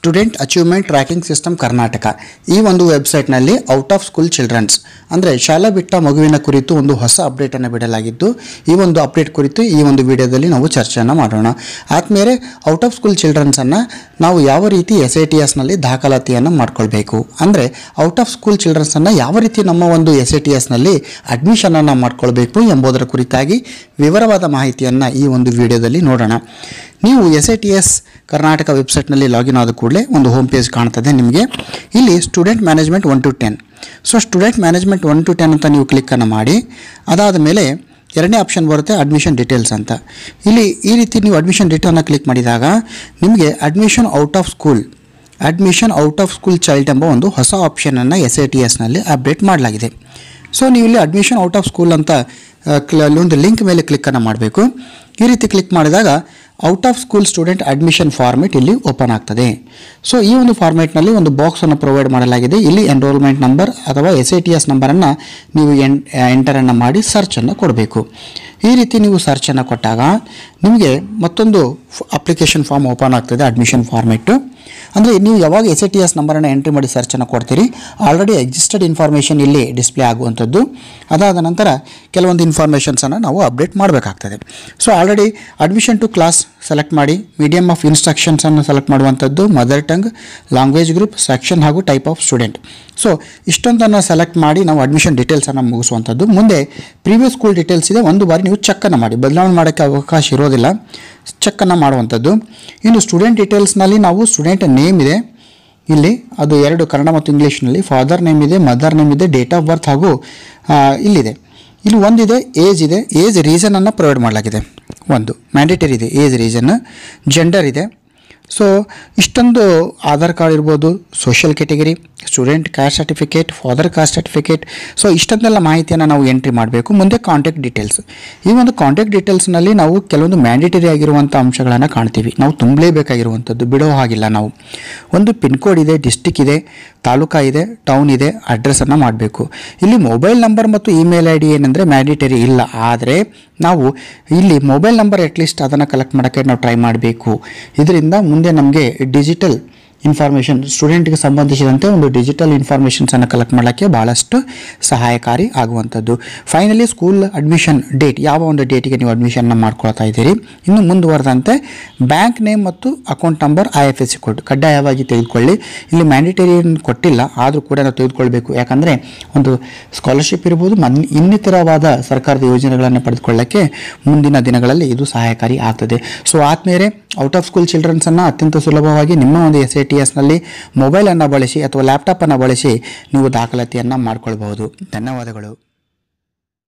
student achievement tracking system Karnataka ಈ ಒಂದು ವೆಬ್ಸೈಟ್ನಲ್ಲಿ ಔಟ್ ಆಫ್ ಸ್ಕೂಲ್ ಚಿಲ್ಡ್ರನ್ಸ್ ಅಂದರೆ ಶಾಲಾ ಬಿಟ್ಟ ಮಗುವಿನ ಕುರಿತು ಒಂದು ಹೊಸ ಅಪ್ಡೇಟನ್ನು ಬಿಡಲಾಗಿದ್ದು ಈ ಒಂದು ಅಪ್ಡೇಟ್ ಕುರಿತು ಈ ಒಂದು ವಿಡಿಯೋದಲ್ಲಿ ನಾವು ಚರ್ಚೆಯನ್ನು ಮಾಡೋಣ ಆದಮೇಲೆ ಔಟ್ ಆಫ್ ಸ್ಕೂಲ್ ಚಿಲ್ಡ್ರನ್ಸನ್ನು ನಾವು ಯಾವ ರೀತಿ ಎಸ್ ಐ ಟಿ ಎಸ್ನಲ್ಲಿ ದಾಖಲಾತಿಯನ್ನು ಮಾಡ್ಕೊಳ್ಬೇಕು ಅಂದರೆ ಔಟ್ ಆಫ್ ಸ್ಕೂಲ್ ಚಿಲ್ಡ್ರನ್ಸನ್ನು ಯಾವ ರೀತಿ ನಮ್ಮ ಒಂದು ಎಸ್ ಐ ಟಿ ಎಸ್ನಲ್ಲಿ ಅಡ್ಮಿಷನನ್ನು ಮಾಡ್ಕೊಳ್ಬೇಕು ಎಂಬುದರ ಕುರಿತಾಗಿ ವಿವರವಾದ ಮಾಹಿತಿಯನ್ನು ಈ ಒಂದು ವಿಡಿಯೋದಲ್ಲಿ ನೋಡೋಣ ನೀವು S I T S Karnataka ವೆಬ್ಸೈಟ್ನಲ್ಲಿ ಲಾಗಿನ್ ಆದ ಕೂಡಲೇ ಒಂದು ಹೋಮ್ ಪೇಜ್ ಕಾಣ್ತದೆ ನಿಮಗೆ ಇಲ್ಲಿ student management one two ten so student management one two ten ಅಂತ ನೀವು ಕ್ಲಿಕ್ಕನ್ನು ಮಾಡಿ ಅದಾದ ಮೇಲೆ ಎರಡನೇ ಆಪ್ಷನ್ ಬರುತ್ತೆ ಅಡ್ಮಿಷನ್ ಡೀಟೇಲ್ಸ್ ಅಂತ ಇಲ್ಲಿ ಈ ರೀತಿ ನೀವು ಅಡ್ಮಿಷನ್ ಡೀಟೇಲ್ನ ಕ್ಲಿಕ್ ಮಾಡಿದಾಗ ನಿಮಗೆ admission out of school admission out of school child ಎಂಬ ಒಂದು ಹೊಸ ಆಪ್ಷನನ್ನು ಎಸ್ ಐ ಟಿ ಎಸ್ನಲ್ಲಿ ಅಪ್ಡೇಟ್ ಮಾಡಲಾಗಿದೆ ಸೊ ನೀವು ಇಲ್ಲಿ ಅಡ್ಮಿಷನ್ ಔಟ್ ಆಫ್ ಸ್ಕೂಲ್ ಅಂತ ಆ, ಕ್ಲ- ಅಲ್ಲಿ ಒಂದು ಲಿಂಕ್ ಮೇಲೆ ಕ್ಲಿಕ್ಕನ್ನು ಮಾಡಬೇಕು ಈ ರೀತಿ ಕ್ಲಿಕ್ ಮಾಡಿದಾಗ out of school student admission format ಇಲ್ಲಿ ಓಪನ್ ಆಗ್ತದೆ ಸೊ ಈ ಒಂದು ಫಾರ್ಮೆಟ್ನಲ್ಲಿ ಒಂದು ಬಾಕ್ಸನ್ನು ಪ್ರೊವೈಡ್ ಮಾಡಲಾಗಿದೆ ಇಲ್ಲಿ ಎನ್ರೋಲ್ಮೆಂಟ್ ನಂಬರ್ ಅಥವಾ ಎಸ್ ಐ ಟಿ ಎಸ್ ನಂಬರನ್ನು ನೀವು ಎನ್ ಎಂಟರನ್ನು ಮಾಡಿ ಸರ್ಚನ್ನು ಕೊಡಬೇಕು ಈ ರೀತಿ ನೀವು ಸರ್ಚನ್ನು ಕೊಟ್ಟಾಗ ನಿಮಗೆ ಮತ್ತೊಂದು ಅಪ್ಲಿಕೇಶನ್ ಫಾರ್ಮ್ ಓಪನ್ ಆಗ್ತದೆ ಅಡ್ಮಿಷನ್ ಫಾರ್ಮೆಟ್ಟು ಅಂದರೆ ನೀವು ಯಾವಾಗ ಎಸ್ ಐ ಟಿ ಎಸ್ ನಂಬರನ್ನು ಎಂಟ್ರಿ ಮಾಡಿ ಸರ್ಚನ್ನು ಕೊಡ್ತೀರಿ ಆಲ್ರೆಡಿ ಎಕ್ಸಿಸ್ಟೆಡ್ ಇನ್ಫಾರ್ಮೇಷನ್ ಇಲ್ಲಿ ಡಿಸ್ಪ್ಲೇ ಆಗುವಂಥದ್ದು ಅದಾದ ನಂತರ ಕೆಲವೊಂದು ಇನ್ಫಾರ್ಮೇಷನ್ಸನ್ನು ನಾವು ಅಪ್ಡೇಟ್ ಮಾಡಬೇಕಾಗ್ತದೆ so already admission to class select ಮಾಡಿ ಮೀಡಿಯಮ್ ಆಫ್ ಇನ್ಸ್ಟ್ರಕ್ಷನ್ಸನ್ನು ಸೆಲೆಕ್ಟ್ ಮಾಡುವಂಥದ್ದು mother tongue language group section ಹಾಗೂ ಟೈಪ್ ಆಫ್ ಸ್ಟೂಡೆಂಟ್ ಸೊ ಇಷ್ಟೊಂದನ್ನು ಸೆಲೆಕ್ಟ್ ಮಾಡಿ ನಾವು ಅಡ್ಮಿಷನ್ ಡೀಟೇಲ್ಸನ್ನು ಮುಗಿಸುವಂಥದ್ದು ಮುಂದೆ ಪ್ರೀವಿಯಸ್ ಸ್ಕೂಲ್ ಡೀಟೇಲ್ಸ್ ಇದೆ ಒಂದು ಬಾರಿ ನೀವು ಚೆಕ್ಕನ್ನು ಮಾಡಿ ಬದಲಾವಣೆ ಮಾಡೋಕ್ಕೆ ಅವಕಾಶ ಇರೋದಿಲ್ಲ ಚೆಕ್ಕನ್ನು ಮಾಡುವಂಥದ್ದು ಇನ್ನು ಸ್ಟೂಡೆಂಟ್ ಡೀಟೇಲ್ಸ್ನಲ್ಲಿ ನಾವು ಸ್ಟೂಡೆಂಟ್ ನೇಮ್ ಇದೆ ಇಲ್ಲಿ ಅದು ಎರಡು ಕನ್ನಡ ಮತ್ತು ಇಂಗ್ಲೀಷ್ನಲ್ಲಿ ಫಾದರ್ ನೇಮ್ ಇದೆ ಮದರ್ ನೇಮ್ ಇದೆ ಡೇಟ್ ಆಫ್ ಬರ್ತ್ ಹಾಗೂ ಆ, ಇಲ್ಲಿದೆ ಇಲ್ಲಿ ಒಂದಿದೆ ಏಜ್ ಇದೆ ಏಜ್ ರೀಸನನ್ನು ಪ್ರೊವೈಡ್ ಮಾಡಲಾಗಿದೆ ಒಂದು ಮ್ಯಾಂಡೇಟರಿ ಇದೆ ಏಜ್ ರೀಸನ್ ಜೆಂಡರ್ ಇದೆ ಸೊ ಇಷ್ಟೊಂದು ಆಧಾರ್ ಕಾರ್ಡ್ ಇರ್ಬೋದು social category student caste certificate father caste certificate so ಇಷ್ಟೊಂದೆಲ್ಲ ಮಾಹಿತಿಯನ್ನು ನಾವು ಎಂಟ್ರಿ ಮಾಡಬೇಕು ಮುಂದೆ ಕಾಂಟ್ಯಾಕ್ಟ್ ಡೀಟೇಲ್ಸ್ ಈ ಒಂದು ಕಾಂಟ್ಯಾಕ್ಟ್ ಡೀಟೇಲ್ಸ್ನಲ್ಲಿ ನಾವು ಕೆಲವೊಂದು ಮ್ಯಾಂಡೇಟರಿ ಆಗಿರುವಂಥ ಅಂಶಗಳನ್ನು ಕಾಣ್ತೀವಿ ನಾವು ತುಂಬಲೇಬೇಕಾಗಿರುವಂಥದ್ದು ಬಿಡೋ ಹಾಗಿಲ್ಲ ನಾವು ಒಂದು ಪಿನ್ ಕೋಡ್ ಇದೆ ಡಿಸ್ಟಿಕ್ ಇದೆ ತಾಲೂಕಾ ಇದೆ ಟೌನ್ ಇದೆ ಅಡ್ರೆಸ್ಸನ್ನು ಮಾಡಬೇಕು ಇಲ್ಲಿ ಮೊಬೈಲ್ ನಂಬರ್ ಮತ್ತು ಇಮೇಲ್ ಐ ಡಿ ಏನಂದರೆ ಮ್ಯಾಂಡೇಟರಿ ಇಲ್ಲ ಆದರೆ ನಾವು ಇಲ್ಲಿ ಮೊಬೈಲ್ ನಂಬರ್ ಅಟ್ಲೀಸ್ಟ್ ಅದನ್ನು ಕಲೆಕ್ಟ್ ಮಾಡೋಕ್ಕೆ ನಾವು ಟ್ರೈ ಮಾಡಬೇಕು ಇದರಿಂದ ಮುಂದೆ ನಮಗೆ ಡಿಜಿಟಲ್ ಇನ್ಫಾರ್ಮೇಷನ್ ಸ್ಟೂಡೆಂಟ್ಗೆ ಸಂಬಂಧಿಸಿದಂತೆ ಒಂದು ಡಿಜಿಟಲ್ ಇನ್ಫಾರ್ಮೇಷನ್ಸನ್ನು ಕಲೆಕ್ಟ್ ಮಾಡೋಕ್ಕೆ ಭಾಳಷ್ಟು ಸಹಾಯಕಾರಿ ಆಗುವಂಥದ್ದು ಫೈನಲಿ ಸ್ಕೂಲ್ ಅಡ್ಮಿಷನ್ ಡೇಟ್ ಯಾವ ಒಂದು ಡೇಟಿಗೆ ನೀವು ಅಡ್ಮಿಷನ್ನ ಮಾಡ್ಕೊಳ್ತಾ ಇದ್ದೀರಿ ಇನ್ನು ಮುಂದುವರೆದಂತೆ ಬ್ಯಾಂಕ್ ನೇಮ್ ಮತ್ತು account number I F S C code ಕಡ್ಡಾಯವಾಗಿ ತೆಗೆದುಕೊಳ್ಳಿ ಇಲ್ಲಿ ಮ್ಯಾಂಡೇಟರಿ ಕೊಟ್ಟಿಲ್ಲ ಆದರೂ ಕೂಡ ನಾವು ತೆಗೆದುಕೊಳ್ಬೇಕು ಯಾಕಂದರೆ ಒಂದು ಸ್ಕಾಲರ್ಶಿಪ್ ಇರ್ಬೋದು ಮನ್ ಇನ್ನಿತರವಾದ ಸರ್ಕಾರದ ಯೋಜನೆಗಳನ್ನು ಪಡೆದುಕೊಳ್ಳೋಕ್ಕೆ ಮುಂದಿನ ದಿನಗಳಲ್ಲಿ ಇದು ಸಹಾಯಕಾರಿ ಆಗ್ತದೆ ಸೊ ಆದಮೇಲೆ ಔಟ್ ಆಫ್ ಸ್ಕೂಲ್ ಚಿಲ್ಡ್ರನ್ಸನ್ನು ಅತ್ಯಂತ ಸುಲಭವಾಗಿ ನಿಮ್ಮ ಒಂದು ಎಸ್ ಐ ಟಿ ಎಸ್ನಲ್ಲಿ ಮೊಬೈಲನ್ನು ಬಳಸಿ ಅಥವಾ ಲ್ಯಾಪ್ಟಾಪನ್ನು ಬಳಸಿ ನೀವು ದಾಖಲಾತಿಯನ್ನು ಮಾಡ್ಕೊಳ್ಬಹುದು ಧನ್ಯವಾದಗಳು